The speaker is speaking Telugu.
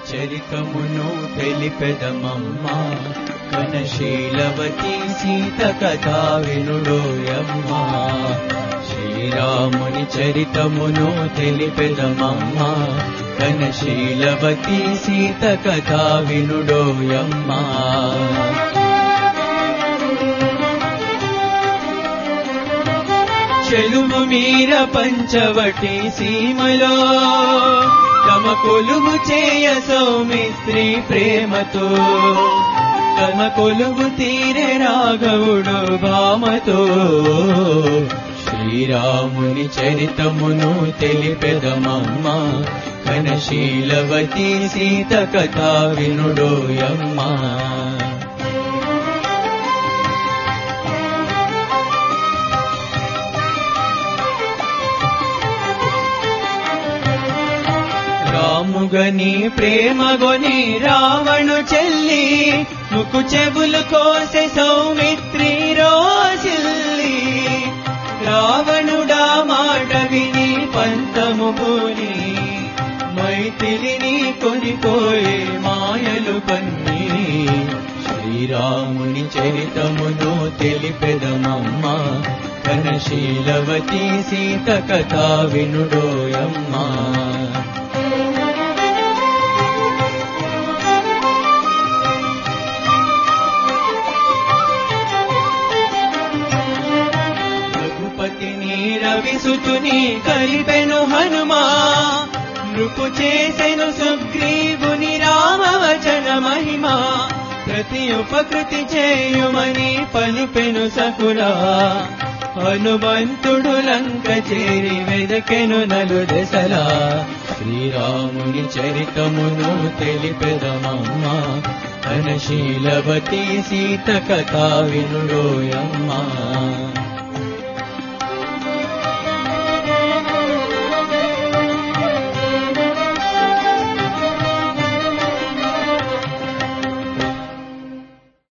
చరితమును తెలిపెదమమ్మా కనశీలవతి సీత కథా వినుడోయమ్మా శ్రీరాముని చరితమును తెలిపెదమమ్మా కనశీలవతి సీత కథా వినుడోయమ్మా చెలుము మీర పంచవటి సీమలో తమ కొలువు చేయ సౌమిత్రి ప్రేమతో తమ కొలువు తీరే రాఘవుడు భామతో శ్రీరాముని చరితమును తెలిపెదమమ్మా కనశీలవతి సీత కథా వినుడోయమ్మా రాముగని ప్రేమగొని రావణు చెల్లి ముకు చెవులు కోసె సౌమిత్రి రోసిల్లి రావణుడా మాట విని పంతము పూని మైథిలిని కొనిపోయే మాయలు పన్ని శ్రీరాముని చరితమును తెలిపెదమమ్మా కనశీలవతి సీత కథా వినుడోయమ్మా రఘుపతిని రవిసుతుని కలిపెను హనుమా నృపు చేసెను సుగ్రీవుని రామవచన మహిమా ప్రతి ఉపకృతి చేయుమని పలిపెను సకులా హనుమంతుడు లంక చేరి వెదకెను నలు దశలా శ్రీరాముని చరితమును తెలిపెదమమ్మా కనశీలవతి సీత కథా వినుడోయమ్మా